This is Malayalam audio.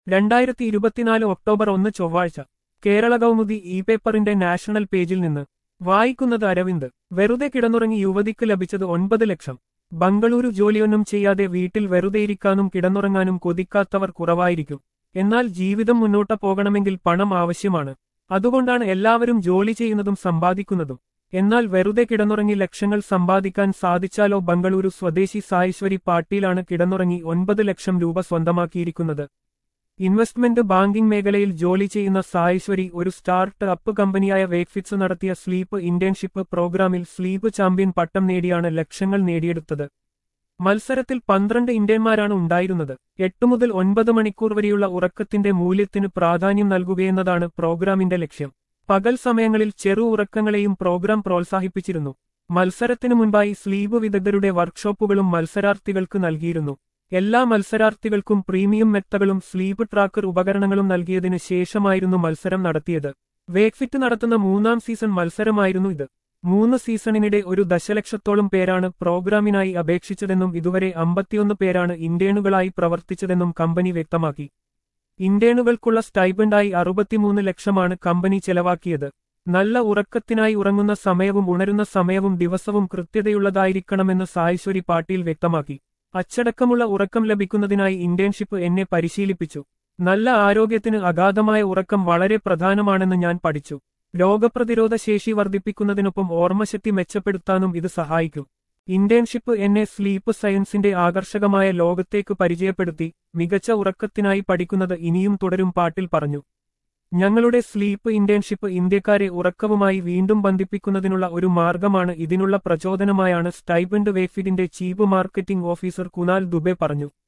രണ്ടായിരത്തി ഇരുപത്തിനാല് ഒക്ടോബർ ഒന്ന് ചൊവ്വാഴ്ച കേരള കൗമുദി ഇ പേപ്പറിന്റെ നാഷണൽ പേജിൽ നിന്ന് വായിക്കുന്നത് അരവിന്ദ് വെറുതെ കിടന്നുറങ്ങി യുവതിക്ക് ലഭിച്ചത് ഒൻപത് ലക്ഷം ബംഗളൂരു ജോലിയൊന്നും ചെയ്യാതെ വീട്ടിൽ വെറുതെയിരിക്കാനും കിടന്നുറങ്ങാനും കൊതിക്കാത്തവർ കുറവായിരിക്കും എന്നാൽ ജീവിതം മുന്നോട്ട് പോകണമെങ്കിൽ പണം ആവശ്യമാണ് അതുകൊണ്ടാണ് എല്ലാവരും ജോലി ചെയ്യുന്നതും സമ്പാദിക്കുന്നതും എന്നാൽ വെറുതെ കിടന്നുറങ്ങി ലക്ഷങ്ങൾ സമ്പാദിക്കാൻ സാധിച്ചാലോ ബംഗളൂരു സ്വദേശി സായേശ്വരി പാട്ടീലാണ് കിടന്നുറങ്ങി ഒൻപത് ലക്ഷം രൂപ സ്വന്തമാക്കിയിരിക്കുന്നത് ഇൻവെസ്റ്റ്മെന്റ് ബാങ്കിംഗ് മേഖലയിൽ ജോലി ചെയ്യുന്ന സായേശ്വരി ഒരു സ്റ്റാർട്ട് അപ്പ് കമ്പനിയായ വേക്ഫിറ്റ്സ് നടത്തിയ സ്ലീപ്പ് ഇന്റേൺഷിപ്പ് പ്രോഗ്രാമിൽ സ്ലീപ്പ് ചാമ്പ്യൻ പട്ടം നേടിയാണ് ലക്ഷങ്ങൾ നേടിയെടുത്തത് മത്സരത്തിൽ പന്ത്രണ്ട് ഇന്ത്യന്മാരാണ് ഉണ്ടായിരുന്നത് എട്ടു മുതൽ ഒൻപത് മണിക്കൂർ വരെയുള്ള ഉറക്കത്തിന്റെ മൂല്യത്തിന് പ്രാധാന്യം നൽകുകയെന്നതാണ് പ്രോഗ്രാമിന്റെ ലക്ഷ്യം പകൽ സമയങ്ങളിൽ ചെറു ഉറക്കങ്ങളെയും പ്രോഗ്രാം പ്രോത്സാഹിപ്പിച്ചിരുന്നു മത്സരത്തിനു മുൻപായി സ്ലീപ് വിദഗ്ധരുടെ വർക്ക്ഷോപ്പുകളും മത്സരാർത്ഥികൾക്ക് നൽകിയിരുന്നു എല്ലാ മത്സരാർത്ഥികൾക്കും പ്രീമിയം മെത്തകളും സ്ലീപ്പ് ട്രാക്കർ ഉപകരണങ്ങളും നൽകിയതിനു ശേഷമായിരുന്നു മത്സരം നടത്തിയത് വേക്ഫിറ്റ് നടത്തുന്ന മൂന്നാം സീസൺ മത്സരമായിരുന്നു ഇത് മൂന്ന് സീസണിനിടെ ഒരു ദശലക്ഷത്തോളം പേരാണ് പ്രോഗ്രാമിനായി അപേക്ഷിച്ചതെന്നും ഇതുവരെ അമ്പത്തിയൊന്ന് പേരാണ് ഇന്റേണുകളായി പ്രവർത്തിച്ചതെന്നും കമ്പനി വ്യക്തമാക്കി ഇന്റേണുകൾക്കുള്ള സ്റ്റൈബൻഡായി അറുപത്തിമൂന്ന് ലക്ഷമാണ് കമ്പനി ചെലവാക്കിയത് നല്ല ഉറക്കത്തിനായി ഉറങ്ങുന്ന സമയവും ഉണരുന്ന സമയവും ദിവസവും കൃത്യതയുള്ളതായിരിക്കണമെന്ന് സായേശ്വരി പാട്ടീൽ വ്യക്തമാക്കി അച്ചടക്കമുള്ള ഉറക്കം ലഭിക്കുന്നതിനായി ഇന്റേൺഷിപ്പ് എന്നെ പരിശീലിപ്പിച്ചു നല്ല ആരോഗ്യത്തിന് അഗാധമായ ഉറക്കം വളരെ പ്രധാനമാണെന്ന് ഞാൻ പഠിച്ചു രോഗപ്രതിരോധ ശേഷി വർദ്ധിപ്പിക്കുന്നതിനൊപ്പം ഓർമ്മശക്തി മെച്ചപ്പെടുത്താനും ഇത് സഹായിക്കും ഇന്റേൺഷിപ്പ് എന്നെ സ്ലീപ്പ് സയൻസിന്റെ ആകർഷകമായ ലോകത്തേക്ക് പരിചയപ്പെടുത്തി മികച്ച ഉറക്കത്തിനായി പഠിക്കുന്നത് ഇനിയും തുടരും പാട്ടിൽ പറഞ്ഞു ഞങ്ങളുടെ സ്ലീപ്പ് ഇന്റേൺഷിപ്പ് ഇന്ത്യക്കാരെ ഉറക്കവുമായി വീണ്ടും ബന്ധിപ്പിക്കുന്നതിനുള്ള ഒരു മാർഗമാണ് ഇതിനുള്ള പ്രചോദനമായാണ് സ്റ്റൈബൻഡ് വേഫിഡിന്റെ chief marketing officer Kunal Dubey പറഞ്ഞു